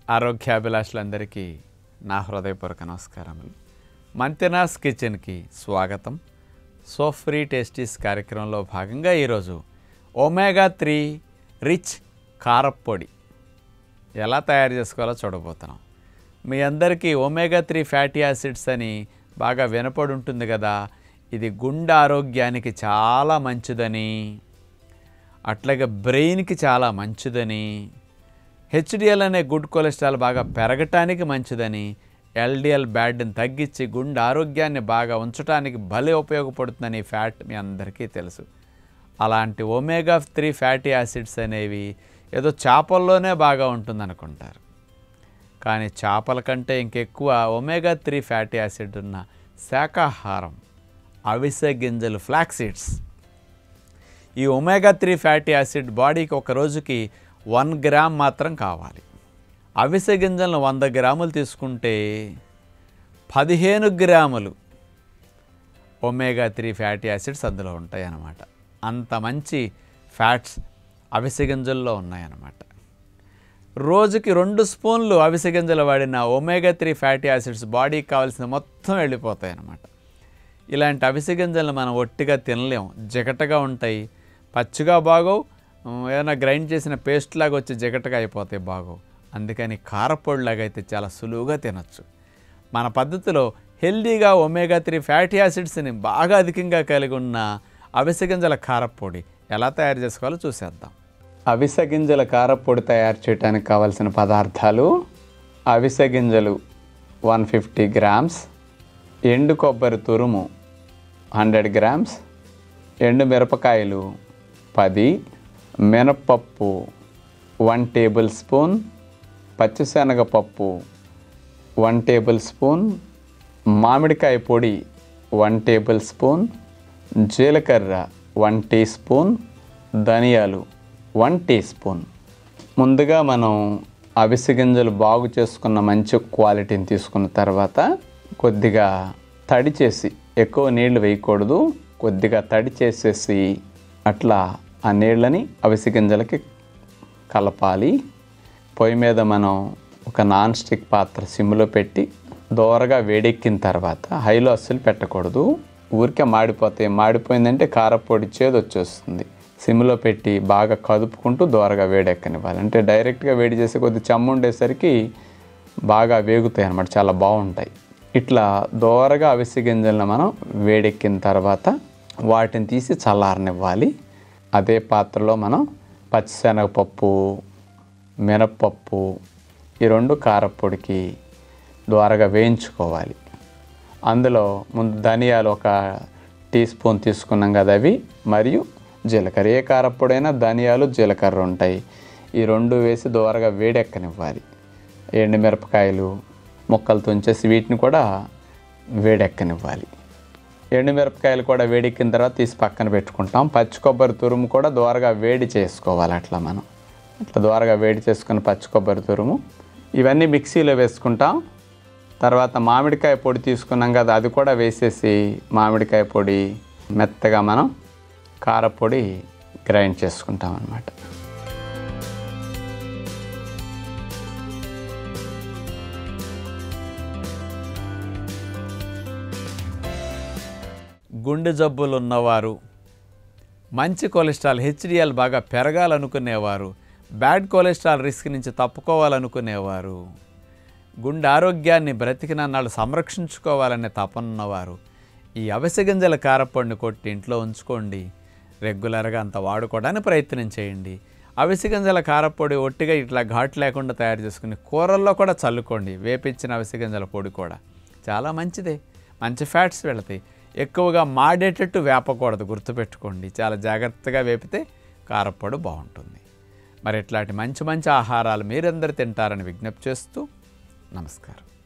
ఆరోగ్యాభిలాషులందరికీ నా హృదయపూర్వక నమస్కారములు మంతెనాస్ కిచెన్కి స్వాగతం సో ఫ్రీ టేస్టీస్ కార్యక్రమంలో భాగంగా ఈరోజు ఒమేగా త్రీ రిచ్ కారప్పొడి ఎలా తయారు చేసుకోవాలో చూడబోతున్నాం మీ అందరికీ ఒమేగా త్రీ ఫ్యాటీ యాసిడ్స్ అని బాగా వినపడి ఉంటుంది కదా ఇది గుండె ఆరోగ్యానికి చాలా మంచిదని అట్లాగే బ్రెయిన్కి చాలా మంచిదని హెచ్డిఎల్ అనే గుడ్ కొలెస్ట్రాల్ బాగా పెరగటానికి మంచిదని ఎల్డిఎల్ బ్యాడ్ని తగ్గించి గుండె ఆరోగ్యాన్ని బాగా ఉంచడానికి భలే ఉపయోగపడుతుందని ఈ ఫ్యాట్ మీ అందరికీ తెలుసు అలాంటి ఒమేగా త్రీ ఫ్యాటీ యాసిడ్స్ అనేవి ఏదో చేపల్లోనే బాగా ఉంటుందనుకుంటారు కానీ చేపల కంటే ఇంకెక్కువ ఒమేగా త్రీ ఫ్యాటీ యాసిడ్ ఉన్న శాకాహారం అవిసె గింజలు ఫ్లాక్సీడ్స్ ఈ ఒమేగా త్రీ ఫ్యాటీ యాసిడ్ బాడీకి ఒక రోజుకి వన్ గ్రామ్ మాత్రం కావాలి అవిసె గింజలను వంద గ్రాములు తీసుకుంటే పదిహేను గ్రాములు ఒమేగా త్రీ ఫ్యాటీ యాసిడ్స్ అందులో ఉంటాయి అన్నమాట అంత మంచి ఫ్యాట్స్ అవిసె గింజల్లో ఉన్నాయన్నమాట రోజుకి రెండు స్పూన్లు అవిసె గింజలు వాడిన ఒమేగా త్రీ ఫ్యాటీ యాసిడ్స్ బాడీకి కావాల్సిన మొత్తం వెళ్ళిపోతాయి అన్నమాట ఇలాంటి అవిసె గింజలను మనం ఒట్టిగా తినలేం జిగటగా ఉంటాయి పచ్చిగా బాగోవు ఉమ్, ఏదైనా గ్రైండ్ చేసిన పేస్ట్ లాగా వచ్చి జిగటగా అయిపోతాయి బాగోవు అందుకని కారపొడిలాగా అయితే చాలా సులువుగా తినొచ్చు మన పద్ధతిలో హెల్దీగా ఒమేగా త్రీ ఫ్యాటీ యాసిడ్స్ని బాగా అధికంగా కలిగి ఉన్న అవిసె గింజల కారపొడి ఎలా తయారు చేసుకోవాలో చూసేద్దాం అవిసె గింజల కారపొడి తయారు చేయడానికి కావాల్సిన పదార్థాలు అవిసె గింజలు వన్ ఫిఫ్టీ గ్రామ్స్ ఎండు కొబ్బరి తురుము హండ్రెడ్ గ్రామ్స్ ఎండు మిరపకాయలు పది మినప్పప్పు వన్ టేబుల్ స్పూన్ పచ్చిశనగపప్పు వన్ టేబుల్ స్పూన్ మామిడికాయ పొడి వన్ టేబుల్ స్పూన్ జీలకర్ర వన్ టీ స్పూన్ ధనియాలు వన్ టీ స్పూన్ ముందుగా మనం అవిసె గింజలు బాగు చేసుకున్న మంచి క్వాలిటీని తీసుకున్న తర్వాత కొద్దిగా తడి చేసి ఎక్కువ నీళ్లు వేయకూడదు కొద్దిగా తడి చేసేసి అట్లా ఆ నీళ్ళని అవిసె గింజలకి కలపాలి పొయ్యి మీద మనం ఒక నాన్ స్టిక్ పాత్ర సిమ్లో పెట్టి దోరగా వేడెక్కిన తర్వాత హైలో అస్సలు పెట్టకూడదు ఊరికే మాడిపోతాయి మాడిపోయిందంటే కారపొడి చేదు వచ్చేస్తుంది సిమ్లో పెట్టి బాగా కదుపుకుంటూ దోరగా వేడెక్కనివ్వాలి అంటే డైరెక్ట్గా వేడి చేసే కొద్ది చెమ్మ ఉండేసరికి బాగా వేగుతాయి అన్నమాట చాలా బాగుంటాయి ఇట్లా దోరగా అవిసె గింజలను మనం వేడెక్కిన తర్వాత వాటిని తీసి చల్లారనివ్వాలి అదే పాత్రలో మనం పచ్చిశనగపప్పు మినప్పప్పు ఈ రెండు కారపొడికి ద్వారగా వేయించుకోవాలి అందులో ముందు ధనియాలు ఒక టీ స్పూన్ తీసుకున్నాం కదా అవి మరియు జీలకర్ర ఏ కారపొడైనా ధనియాలు జీలకర్ర ఉంటాయి ఈ రెండు వేసి దోరగా వేడెక్కనివ్వాలి ఎండుమిరపకాయలు ముక్కలు తుంచేసి వీటిని కూడా వేడెక్కనివ్వాలి ఎండుమిరపకాయలు కూడా వేడెక్కిన తర్వాత తీసి పక్కన పెట్టుకుంటాం పచ్చి కొబ్బరి తురుము కూడా దోరగా వేడి చేసుకోవాలి అట్లా మనం అట్లా దోరగా వేడి చేసుకున్న పచ్చి కొబ్బరి తురుము ఇవన్నీ మిక్సీలో వేసుకుంటాం తర్వాత మామిడికాయ పొడి తీసుకున్నాం కదా అది కూడా వేసేసి మామిడికాయ పొడి మెత్తగా మనం కారపొడి గ్రైండ్ చేసుకుంటాం అన్నమాట గుండె జబ్బులు ఉన్నవారు మంచి కొలెస్ట్రాల్ హెచ్డిఎల్ బాగా పెరగాలనుకునేవారు బ్యాడ్ కొలెస్ట్రాల్ రిస్క్ నుంచి తప్పుకోవాలనుకునేవారు గుండె ఆరోగ్యాన్ని బ్రతికినన్నాళ్ళు సంరక్షించుకోవాలనే తపనున్నవారు ఈ అవిసె గింజల కారపొడిని కొట్టి ఇంట్లో ఉంచుకోండి రెగ్యులర్గా అంత వాడుకోవడానికి ప్రయత్నం చేయండి అవిసె గింజల కారపొడి ఒట్టిగా ఇట్లా ఘాటు లేకుండా తయారు చేసుకుని కూరల్లో కూడా చల్లుకోండి వేపించిన అవిసె గింజల పొడి కూడా చాలా మంచిదే మంచి ఫ్యాట్స్ వెళతాయి ఎక్కువగా మాడేటట్టు వేపకూడదు గుర్తుపెట్టుకోండి చాలా జాగ్రత్తగా వేపితే కారపొడి బాగుంటుంది మరి ఇట్లాంటి మంచి మంచి ఆహారాలు మీరందరూ తింటారని విజ్ఞప్తి చేస్తూ నమస్కారం